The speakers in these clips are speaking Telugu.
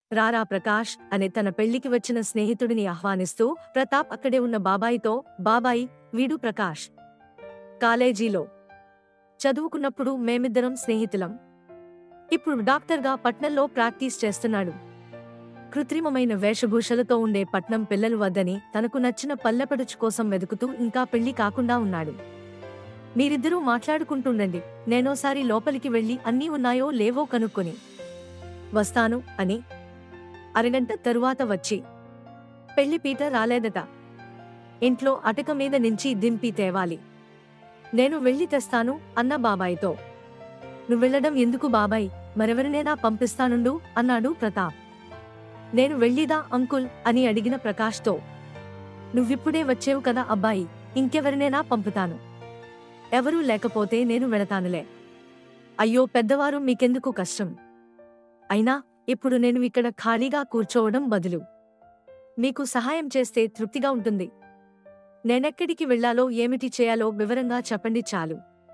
రారా ప్రకాష్ అనే తన పెళ్లికి వచ్చిన స్నేహితుడిని ఆహ్వానిస్తూ ప్రతాప్ అక్కడే ఉన్న బాబాయితో బాబాయి వీడు ప్రకాష్ కాలేజీలో చదువుకున్నప్పుడు మేమిద్దరం స్నేహితులం ఇప్పుడు డాక్టర్గా పట్నంలో ప్రాక్టీస్ చేస్తున్నాడు కృత్రిమమైన వేషభూషలతో ఉండే పట్నం పిల్లలు వద్దని తనకు నచ్చిన పల్లెపడుచు కోసం వెతుకుతూ ఇంకా పెళ్లి కాకుండా ఉన్నాడు మీరిద్దరూ మాట్లాడుకుంటుండండి నేనోసారి లోపలికి వెళ్ళి అన్నీ ఉన్నాయో లేవో కనుక్కొని వస్తాను అని అరగంట తరువాత వచ్చి పెళ్లి పీట రాలేదట ఇంట్లో అటక మీద నుంచి దింపి తేవాలి నేను వెళ్ళి తెస్తాను అన్న బాబాయితో నువ్వెళ్ళడం ఎందుకు బాబాయ్ మరెవరినైనా పంపిస్తానుండు అన్నాడు ప్రతాప్ నేను వెళ్ళిదా అంకుల్ అని అడిగిన ప్రకాష్తో నువ్విప్పుడే వచ్చేవు కదా అబ్బాయి ఇంకెవరినైనా పంపుతాను ఎవరూ లేకపోతే నేను వెళతానులే అయ్యో పెద్దవారు మీకెందుకు కష్టం అయినా ఇప్పుడు నేను ఇక్కడ ఖాళీగా కూర్చోవడం బదులు మీకు సహాయం చేస్తే తృప్తిగా ఉంటుంది నేనెక్కడికి వెళ్ళాలో ఏమిటి చేయాలో వివరంగా చెప్పండి చాలు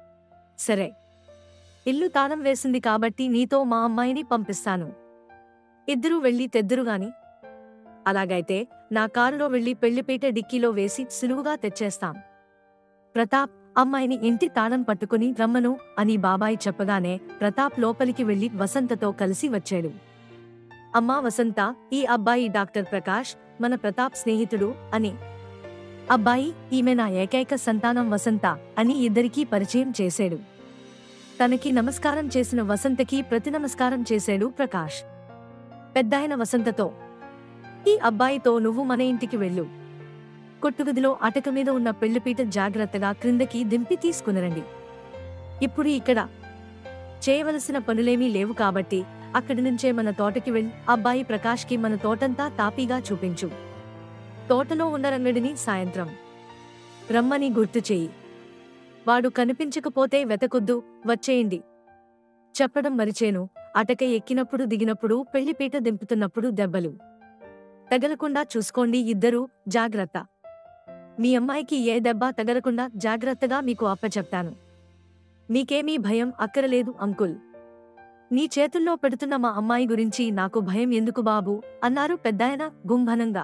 సరే ఇల్లు తాళం వేసింది కాబట్టి నీతో మా అమ్మాయిని పంపిస్తాను ఇద్దరూ వెళ్ళి తెద్దురుగాని అలాగైతే నా కారులో వెళ్ళి పెళ్లిపీట డిక్కీలో వేసి సులువుగా తెచ్చేస్తాం ప్రతాప్ అమ్మాయిని ఇంటి తాళం పట్టుకుని రమ్మను అని బాబాయి చెప్పగానే ప్రతాప్ లోపలికి వెళ్లి వసంతతో కలిసి వచ్చాడు అమ్మా వసంత ఈ అబ్బాయి డాక్టర్ ప్రకాష్ మన ప్రతాప్ స్నేహితుడు అని అబ్బాయి ఈమె నా ఏకైక సంతానం వసంత అని ఇద్దరికీ పరిచయం చేశాడు తనకి నమస్కారం చేసిన వసంతకి ప్రతి నమస్కారం చేశాడు ప్రకాష్ పెద్దాయన వసంతతో ఈ అబ్బాయితో నువ్వు మన ఇంటికి వెళ్ళు కొట్టుగదిలో అటక మీద ఉన్న పెళ్లిపీట జాగ్రత్తగా క్రిందకి దింపి తీసుకునరండి ఇప్పుడు ఇక్కడ చేయవలసిన పనులేమీ లేవు కాబట్టి అక్కడి నుంచే మన తోటకి వెళ్ళి అబ్బాయి ప్రకాష్కి మన తోటంతా తాపీగా చూపించు తోటలో ఉన్న రంగడిని సాయంత్రం రమ్మని గుర్తు చెయ్యి వాడు కనిపించకపోతే వెతకొద్దు వచ్చేయండి చెప్పడం మరిచేను అటక ఎక్కినప్పుడు దిగినప్పుడు పెళ్లిపీట దింపుతున్నప్పుడు దెబ్బలు తగలకుండా చూసుకోండి ఇద్దరూ జాగ్రత్త మీ అమ్మాయికి ఏ దెబ్బ తగలకుండా జాగ్రత్తగా మీకు అప్పచెప్తాను మీకేమీ భయం అక్కరలేదు అంకుల్ నీ చేతుల్లో పెడుతున్న మా అమ్మాయి గురించి నాకు భయం ఎందుకు బాబు అన్నారు పెద్దాయన గుంభనంగా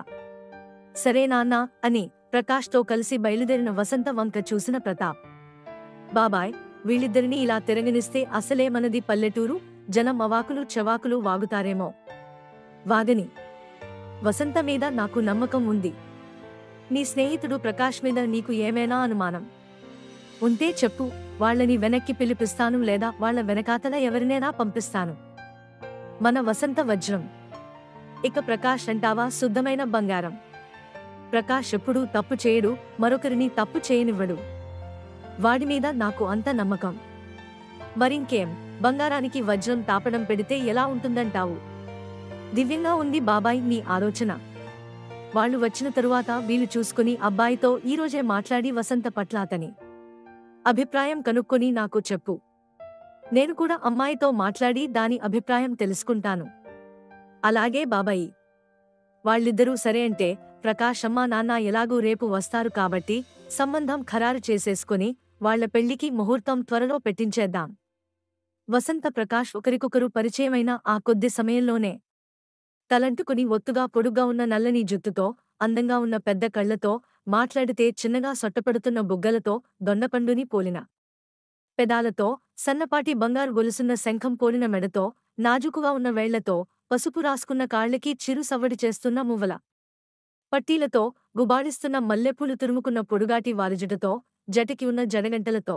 సరే నాన్నా అని ప్రకాష్తో కలిసి బయలుదేరిన వసంత వంక చూసిన ప్రతాప్ బాబాయ్ వీళ్ళిద్దరినీ ఇలా తిరగనిస్తే అసలే మనది పల్లెటూరు జనం అవాకులు చవాకులు వాగుతారేమో వాగని వసంత మీద నాకు నమ్మకం ఉంది నీ స్నేహితుడు ప్రకాష్ మీద నీకు ఏమైనా అనుమానం ఉంటే చెప్పు వాళ్ళని వెనక్కి పిలిపిస్తాను లేదా వాళ్ళ వెనకాతల ఎవరినైనా పంపిస్తాను మన వసంత వజ్రం ఇక ప్రకాష్ అంటావా శుద్ధమైన బంగారం ప్రకాష్ ఎప్పుడూ తప్పు చేయడు మరొకరిని తప్పు చేయనివ్వడు వాడి మీద నాకు అంత నమ్మకం మరింకేం బంగారానికి వజ్రం తాపడం పెడితే ఎలా ఉంటుందంటావు దివ్యంగా ఉంది బాబాయ్ నీ ఆలోచన వాళ్ళు వచ్చిన తరువాత వీలు చూసుకుని అబ్బాయితో ఈరోజే మాట్లాడి వసంత పట్ల అతని అభిప్రాయం కనుక్కొని నాకు చెప్పు నేను కూడా అమ్మాయితో మాట్లాడి దాని అభిప్రాయం తెలుసుకుంటాను అలాగే బాబాయి వాళ్ళిద్దరూ సరే అంటే ప్రకాష్ అమ్మా నాన్న ఎలాగూ రేపు వస్తారు కాబట్టి సంబంధం ఖరారు చేసేసుకుని వాళ్ళ పెళ్లికి ముహూర్తం త్వరలో పెట్టించేద్దాం వసంత ప్రకాష్ ఒకరికొకరు పరిచయమైన ఆ కొద్ది సమయంలోనే తలంటుకుని ఒత్తుగా పొడుగ్గా ఉన్న నల్లని జుత్తుతో అందంగా ఉన్న పెద్ద కళ్లతో మాట్లాడితే చిన్నగా సొట్టపడుతున్న బుగ్గలతో దొండపండుని పోలిన పెదాలతో సన్నపాటి బంగారు గొలుసున్న శంఖం పోలిన మెడతో నాజుకుగా ఉన్న వేళ్లతో పసుపు రాసుకున్న కాళ్లకి చిరు సవ్వడి చేస్తున్న మువ్వల పట్టీలతో గుబాడిస్తున్న మల్లెపూలు తురుముకున్న పొడుగాటి వారిజుటతో జటకి ఉన్న జడగంటలతో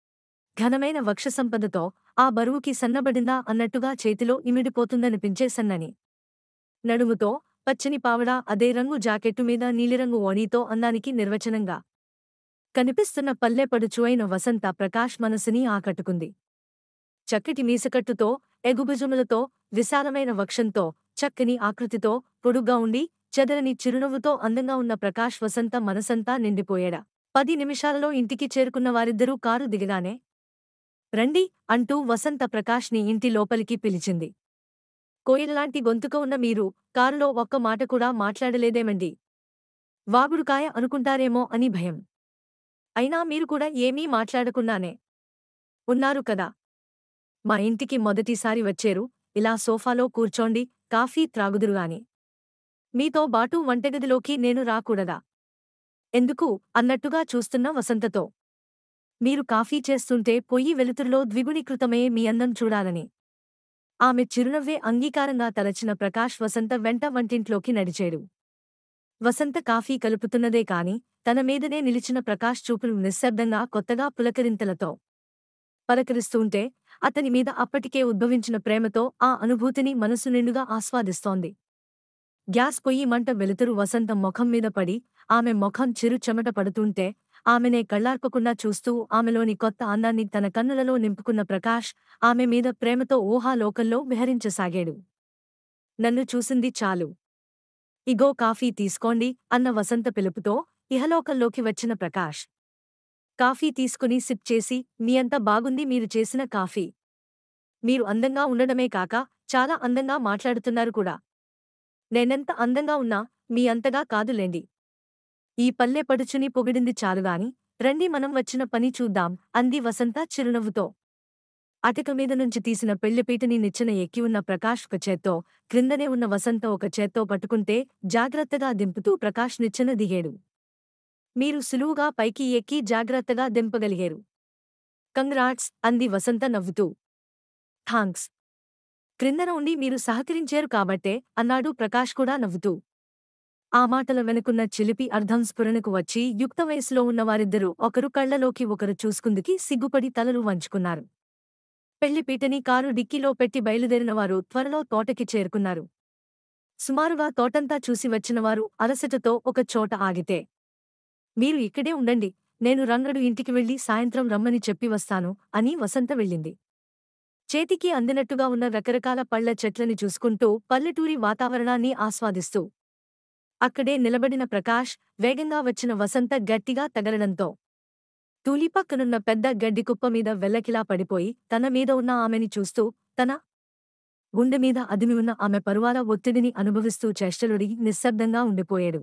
ఘనమైన వక్షసంపదతో ఆ బరువుకి సన్నబడిందా అన్నట్టుగా చేతిలో ఇమిడిపోతుందనిపించే సన్నని నడుముతో పచ్చని పావడా అదే రంగు జాకెట్టు మీద నీలిరంగు ఓణీతో అందానికి నిర్వచనంగా కనిపిస్తున్న పల్లె పడుచు అయిన వసంత ప్రకాష్ మనసుని ఆకట్టుకుంది చక్కటి మీసకట్టుతో ఎగుభుజములతో విశాలమైన వక్షంతో చక్కని ఆకృతితో పొడుగ్గా ఉండి చెదరని చిరునవ్వుతో అందంగా ఉన్న ప్రకాష్ వసంత మనసంతా నిండిపోయాడా పది నిమిషాలలో ఇంటికి చేరుకున్న వారిద్దరూ కారు దిగగానే రండి అంటూ వసంత ప్రకాష్ని ఇంటి లోపలికి పిలిచింది కోయిలలాంటి గొంతుక ఉన్న మీరు కారులో ఒక్క మాట కూడా మాట్లాడలేదేమండి వాగుడుకాయ అనుకుంటారేమో అని భయం అయినా మీరు కూడా ఏమీ మాట్లాడకుండానే ఉన్నారు కదా మా ఇంటికి మొదటిసారి వచ్చేరు ఇలా సోఫాలో కూర్చోండి కాఫీ త్రాగుదురుగాని మీతో బాటు వంటగదిలోకి నేను రాకూడదా ఎందుకు అన్నట్టుగా చూస్తున్న వసంతతో మీరు కాఫీ చేస్తుంటే పొయ్యి వెలుతురులో ద్విగుణీకృతమే మీ అందం చూడాలని ఆమె చిరునవ్వే అంగీకారంగా తలచిన ప్రకాష్ వసంత వెంట వంటింట్లోకి నడిచేడు వసంత కాఫీ కలుపుతున్నదే కాని తన మీదనే నిలిచిన ప్రకాష్ చూపులు నిశ్శబ్దంగా కొత్తగా పులకరింతలతో పలకరిస్తూంటే అతని మీద అప్పటికే ఉద్భవించిన ప్రేమతో ఆ అనుభూతిని మనసు నిండుగా ఆస్వాదిస్తోంది గ్యాస్ పొయ్యి మంట వెలుతురు వసంత ముఖం మీద పడి ఆమె ముఖం చిరు చెమట పడుతుంటే ఆమెనే కళ్ళార్పకుండా చూస్తూ ఆమెలోని కొత్త అందాన్ని తన కన్నులలో నింపుకున్న ప్రకాష్ ఆమె మీద ప్రేమతో ఊహాలోకంలో విహరించసాగాడు నన్ను చూసింది చాలు ఇగో కాఫీ తీసుకోండి అన్న వసంత పిలుపుతో ఇహలోకంలోకి వచ్చిన ప్రకాష్ కాఫీ తీసుకుని సిప్ చేసి మీ అంత బాగుంది మీరు చేసిన కాఫీ మీరు అందంగా ఉండడమే కాక చాలా అందంగా మాట్లాడుతున్నారు కూడా నేనెంత అందంగా ఉన్నా మీ అంతగా కాదులేండి ఈ పల్లె పడుచుని పొగిడింది చాలుగాని రండి మనం వచ్చిన పని చూద్దాం అంది వసంత చిరునవ్వుతో అటక మీద నుంచి తీసిన పెళ్లిపీటని నిచ్చెన ఎక్కి ఉన్న ప్రకాష్ ఒక చేత్తో క్రిందనే ఉన్న వసంత ఒక చేత్తో పట్టుకుంటే జాగ్రత్తగా దింపుతూ ప్రకాష్ నిచ్చెన దిగాడు మీరు సులువుగా పైకి ఎక్కి జాగ్రత్తగా దింపగలిగారు కంగ్రాట్స్ అంది వసంత నవ్వుతూ థాంక్స్ క్రిందన ఉండి మీరు సహకరించారు కాబట్టే అన్నాడు ప్రకాష్ కూడా నవ్వుతూ ఆ మాటల వెనుకున్న చిలిపి అర్ధం స్ఫురణకు వచ్చి యుక్త వయసులో ఉన్న వారిద్దరూ ఒకరు కళ్లలోకి ఒకరు చూసుకుందుకి సిగ్గుపడి తలలు వంచుకున్నారు పెళ్లిపీటని కారు డిక్కీలో పెట్టి బయలుదేరిన వారు త్వరలో తోటకి చేరుకున్నారు సుమారుగా తోటంతా చూసి వచ్చినవారు అలసటతో ఒక చోట ఆగితే మీరు ఇక్కడే ఉండండి నేను రంగడు ఇంటికి వెళ్లి సాయంత్రం రమ్మని చెప్పి వస్తాను అని వసంత వెళ్ళింది చేతికి అందినట్టుగా ఉన్న రకరకాల పళ్ల చెట్లని చూసుకుంటూ పల్లెటూరి వాతావరణాన్ని ఆస్వాదిస్తూ అక్కడే నిలబడిన ప్రకాష్ వేగంగా వచ్చిన వసంత గట్టిగా తగలడంతో తూలిపక్కనున్న పెద్ద గడ్డికుప్ప మీద వెల్లకిలా పడిపోయి తన మీద ఉన్న ఆమెని చూస్తూ తన గుండె మీద అదిమి ఉన్న ఆమె పరువాల ఒత్తిడిని అనుభవిస్తూ చేష్టలుడి నిశ్శబ్దంగా ఉండిపోయాడు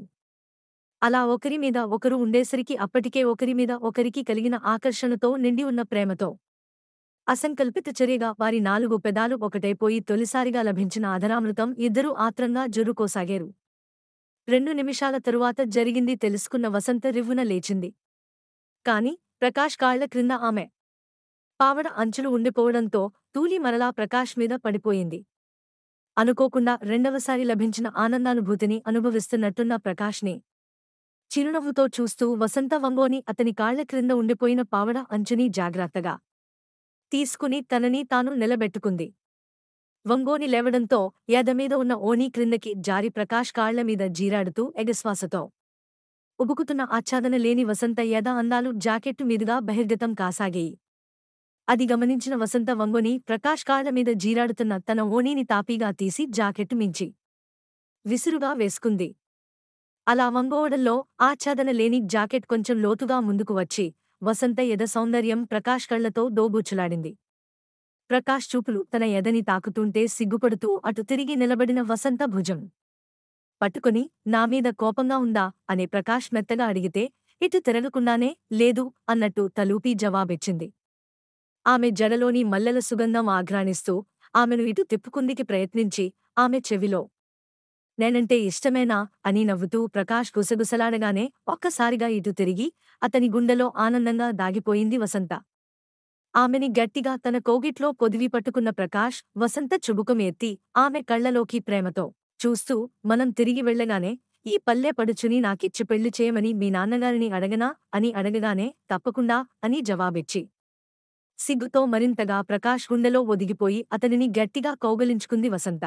అలా ఒకరి మీద ఒకరు ఉండేసరికి అప్పటికే ఒకరి మీద ఒకరికి కలిగిన ఆకర్షణతో నిండి ఉన్న ప్రేమతో అసంకల్పిత చర్యగా వారి నాలుగు పెదాలు ఒకటైపోయి తొలిసారిగా లభించిన అధరామృతం ఇద్దరూ ఆత్రంగా జురుకోసాగారు రెండు నిమిషాల తరువాత జరిగింది తెలుసుకున్న వసంత రివ్వున లేచింది కాని ప్రకాష్ కాళ్ల క్రింద ఆమె పావడ అంచులు ఉండిపోవడంతో తూలి మరలా ప్రకాష్ మీద పడిపోయింది అనుకోకుండా రెండవసారి లభించిన ఆనందానుభూతిని అనుభవిస్తున్నట్టున్న ప్రకాష్ని చిరునవ్వుతో చూస్తూ వసంత వంగోని అతని కాళ్ల క్రింద ఉండిపోయిన పావడ అంచుని జాగ్రత్తగా తీసుకుని తనని తాను నిలబెట్టుకుంది వంగోని లేవడంతో ఎదమీద ఉన్న ఓణీ క్రిందకి జారి ప్రకాష్ కాళ్లమీద జీరాడుతూ ఎగశ్వాసతో ఉబుకుతున్న ఆచ్ఛాదన లేని వసంత యద అందాలు జాకెట్టు మీదుగా బహిర్గతం కాసాగాయి అది గమనించిన వసంత వంగోని ప్రకాష్ కాళ్లమీద జీరాడుతున్న తన ఓణీని తాపీగా తీసి జాకెట్టు మించి విసురుగా వేసుకుంది అలా వంగోవడంలో ఆచ్ఛాదన లేని జాకెట్ కొంచెం లోతుగా ముందుకు వచ్చి వసంత ఎద సౌందర్యం ప్రకాష్ కళ్లతో దోబూచులాడింది ప్రకాష్ చూపులు తన ఎదని తాకుతుంటే సిగ్గుపడుతూ అటు తిరిగి నిలబడిన వసంత భుజం పట్టుకుని నామీద కోపంగా ఉందా అనే ప్రకాష్ మెత్తగా అడిగితే ఇటు తిరగకుండానే లేదు అన్నట్టు తలూపి జవాబిచ్చింది ఆమె జడలోని మల్లెల సుగంధం ఆఘ్రాణిస్తూ ఆమెను ఇటు తిప్పుకుందికి ప్రయత్నించి ఆమె చెవిలో నేనంటే ఇష్టమేనా అని నవ్వుతూ ప్రకాష్ గుసగుసలాడగానే ఒక్కసారిగా ఇటు తిరిగి అతని గుండెలో ఆనందంగా దాగిపోయింది వసంత ఆమెని గట్టిగా తన కోగిట్లో పొదివి పట్టుకున్న ప్రకాష్ వసంత చుబుకం ఎత్తి ఆమె కళ్లలోకి ప్రేమతో చూస్తూ మనం తిరిగి వెళ్ళగానే ఈ పల్లె పడుచుని నాకిచ్చి పెళ్లి చేయమని మీ నాన్నగారిని అడగనా అని అడగగానే తప్పకుండా అని జవాబిచ్చి సిగ్గుతో మరింతగా ప్రకాష్ గుండెలో ఒదిగిపోయి అతనిని గట్టిగా కౌగలించుకుంది వసంత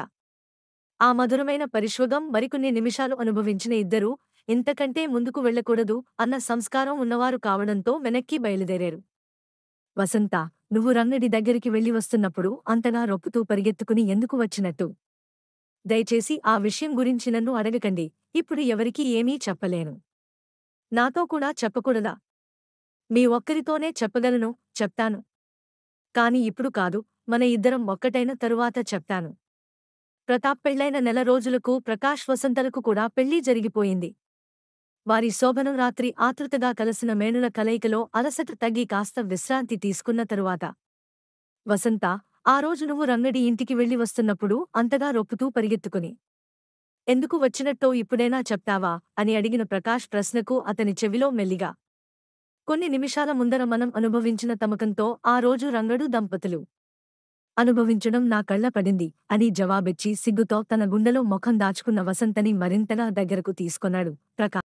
ఆ మధురమైన పరిశ్వగం మరికొన్ని నిమిషాలు అనుభవించిన ఇద్దరూ ఇంతకంటే ముందుకు వెళ్ళకూడదు అన్న సంస్కారం ఉన్నవారు కావడంతో వెనక్కి బయలుదేరారు వసంత నువ్వు రంగడి దగ్గరికి వెళ్ళి వస్తున్నప్పుడు అంతగా రొప్పుతూ పరిగెత్తుకుని ఎందుకు వచ్చినట్టు దయచేసి ఆ విషయం గురించి నన్ను అడగకండి ఇప్పుడు ఎవరికీ ఏమీ చెప్పలేను నాతో కూడా చెప్పకూడదా మీ ఒక్కరితోనే చెప్పగలను చెప్తాను కాని ఇప్పుడు కాదు మన ఇద్దరం ఒక్కటైన తరువాత చెప్తాను ప్రతాప్ పెళ్లైన నెల రోజులకు ప్రకాష్ వసంతలకు కూడా పెళ్లి జరిగిపోయింది వారి శోభనం రాత్రి ఆతృతగా కలసిన మేనుల కలయికలో అలసట తగ్గి కాస్త విశ్రాంతి తీసుకున్న తరువాత వసంత ఆ రోజు నువ్వు రంగడి ఇంటికి వెళ్లి వస్తున్నప్పుడు అంతగా రొప్పుతూ పరిగెత్తుకుని ఎందుకు వచ్చినట్టో ఇప్పుడైనా చెప్తావా అని అడిగిన ప్రకాష్ ప్రశ్నకు అతని చెవిలో మెల్లిగా కొన్ని నిమిషాల ముందర మనం అనుభవించిన తమకంతో ఆ రోజు రంగడు దంపతులు అనుభవించడం నా కళ్ళ పడింది అని జవాబిచ్చి సిగ్గుతో తన గుండెలో ముఖం దాచుకున్న వసంతని మరింతగా దగ్గరకు తీసుకొన్నాడు ప్రకాష్